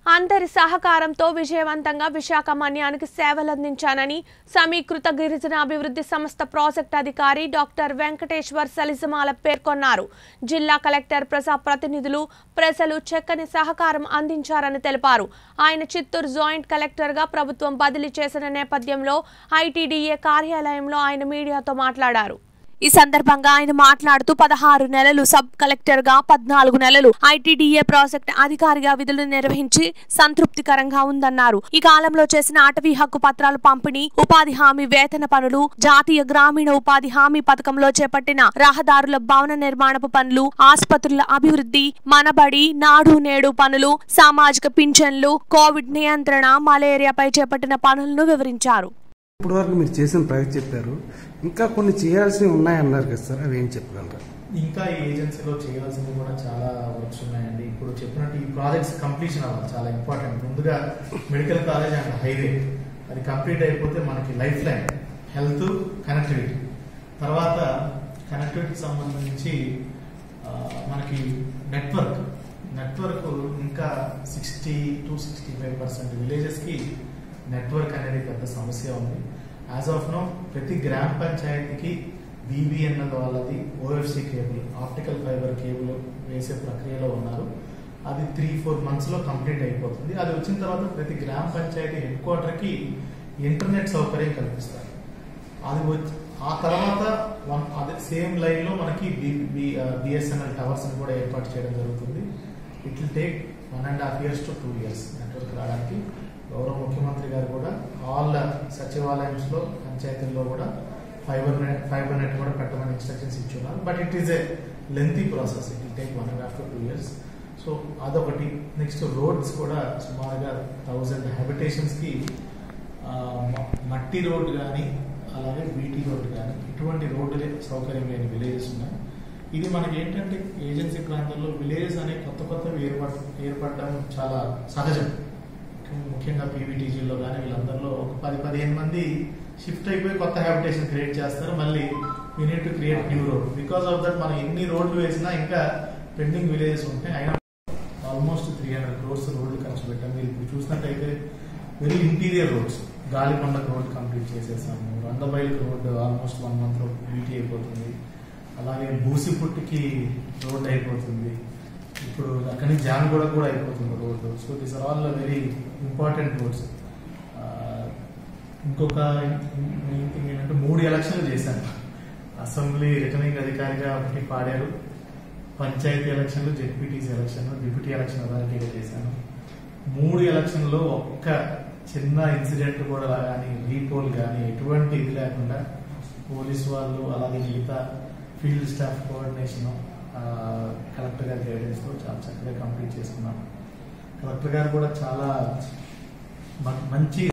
అందరి సహకారంతో విజయవంతంగా విశాఖ మన్యానికి సేవలందించానని సమీకృత గిరిజన అభివృద్ధి సంస్థ ప్రాజెక్ట్ అధికారి డాక్టర్ వెంకటేశ్వర్ సలిజమాల పేర్కొన్నారు జిల్లా కలెక్టర్ ప్రజా ప్రతినిధులు ప్రజలు చక్కని సహకారం అందించారని తెలిపారు ఆయన చిత్తూరు జాయింట్ కలెక్టర్గా ప్రభుత్వం బదిలీ చేసిన నేపథ్యంలో ఐటీడీఏ కార్యాలయంలో ఆయన మీడియాతో మాట్లాడారు ఈ సందర్భంగా ఆయన మాట్లాడుతూ పదహారు నెలలు సబ్ కలెక్టర్ గా పద్నాలుగు నెలలు ఐటీడీఏ ప్రాజెక్ట్ అధికారిగా విధులు నిర్వహించి సంతృప్తికరంగా ఉందన్నారు ఈ కాలంలో చేసిన అటవీ హక్కు పత్రాలు పంపిణీ ఉపాధి హామీ వేతన పనులు జాతీయ గ్రామీణ ఉపాధి హామీ పథకంలో చేపట్టిన రహదారుల భవన నిర్మాణపు పనులు ఆసుపత్రుల అభివృద్ధి మనబడి నాడు నేడు పనులు సామాజిక పింఛన్లు కోవిడ్ నియంత్రణ మలేరియాపై చేపట్టిన పనులను వివరించారు ఇప్పుడు వరకు మీరు చేసిన ప్రయత్నం చెప్పారు ఇంకా కొన్ని చేయాల్సినవి ఉన్నాయన్నారు కదా సార్ అవి ఏం చెప్పగలరా ఇంకా ఈ ఏజెన్సీలో చేయాల్సినవి కూడా చాలా వర్క్స్ ఉన్నాయండి ఇప్పుడు చెప్పినట్టు ఈ ప్రాజెక్ట్స్ కంప్లీషన్ అవ్వాలి చాలా ఇంపార్టెంట్ ముందుగా మెడికల్ కాలేజ్ అండ్ హైవే అది కంప్లీట్ అయిపోతే మనకి లైఫ్ లైన్ హెల్త్ కనెక్టివిటీ తర్వాత కనెక్టివిటీకి సంబంధించి ఆ, మనకి నెట్వర్క్ నెట్వర్క్ ఇంకా sixty two sixty five percent విలేజెస్కి నెట్వర్క్ అనేది పెద్ద సమస్య ఉంది యాజ్ ఆఫ్ నో ప్రతి గ్రామ పంచాయతీకి బీబీఎన్ఎల్ వాళ్ళది OFC cable optical fibre cable వేసే ప్రక్రియలో ఉన్నారు అది త్రీ ఫోర్ మంత్స్ లో కంప్లీట్ అయిపోతుంది అది వచ్చిన తర్వాత ప్రతి గ్రామ పంచాయతీ హెడ్ క్వార్టర్ కి ఇంటర్నెట్ సౌకర్యం కల్పిస్తారు అది వచ్చి ఆ తర్వాత వన్ అదే సేమ్ లైన్ లో మనకి బిఎస్ఎన్ఎల్ టవర్స్ కూడా ఏర్పాటు చేయడం జరుగుతుంది it will take one and half years to two years network రావడానికి గౌరవ ముఖ్యమంత్రి గారు కూడా ఆల్ సచివాలయంస్ లో పంచాయతీల్లో కూడా ఫైబర్ నెట్ ఫైబర్ నెట్ కూడా పెట్టమని ఇన్స్ట్రక్షన్స్ ఇచ్చున్నారు but it is a lengthy process it will take one and half to two years so అదొకటి నెక్స్ట్ రోడ్స్ కూడా సుమారుగా థౌజండ్ హ్యాబిటేషన్స్ కి ఆ, మ- మట్టి రోడ్ కానీ అలాగే బీటీ రోడ్ కానీ ఇటువంటి రోడ్డు సౌకర్యం లేని విలేజెస్ ఉన్నాయి ఇది మనకి ఏంటంటే ఏజెన్సీ ప్రాంతంలో విలేజెస్ అనే కొత్త కొత్తవి ఏర్పడ ఏర్పడడం చాలా సహజం ముఖ్యంగా పీవీటీజీలో కానీ వీళ్ళందరిలో ఒక పది పదిహేను మంది షిఫ్ట్ అయిపోయి కొత్త హ్యాబిటేషన్ క్రియేట్ చేస్తారు మళ్ళీ we need to create new road because of that మనం ఎన్ని రోడ్లు వేసినా ఇంకా పెండింగ్ విలేజెస్ ఉంటాయి అయినా ఆల్మోస్ట్ త్రీ హండ్రెడ్ క్రోర్స్ రోడ్లు ఖర్చు పెట్టాం మీరు ఇప్పుడు చూసినట్టయితే వెరీ ఇంటీరియర్ రోడ్స్ గాలికొండకు రోడ్ కంప్లీట్ చేసేసాము రంగబైల్కి రోడ్ ఆల్మోస్ట్ వన్ మంత్ లో బీటీ అయిపోతుంది అలాగే బూసిపుట్టుకి రోడ్ అయిపోతుంది ఇప్పుడు అక్కడి నుంచి జానగూడ కూడా అయిపోతుంది road so this are all very important roads ఇంకొక మెయిన్ థింగ్ ఏంటంటే మూడు ఎలక్షన్లు చేశాను అసెంబ్లీ రిటర్నింగ్ అధికారిగా ఒకటి పాడారు పంచాయతీ ఎలక్షన్లు జెడ్పీటీసీ ఎలక్షన్ డిప్యూటీ ఎలక్షన్ అథారిటీగా చేశాను మూడు ఎలక్షన్లో ఒక్క చిన్న ఇన్సిడెంట్ కూడా కానీ రీపోల్ కానీ ఎటువంటి ఇది లేకుండా పోలీస్ వాళ్ళు అలాగే మిగతా ఫీల్డ్ స్టాఫ్ కోఆర్డినేషన్ కలెక్టర్ గారి గైడెన్స్తో చాలా చక్కగా కంప్లీట్ చేసుకున్నాం కలెక్టర్ గారు కూడా చాలా మ- మంచి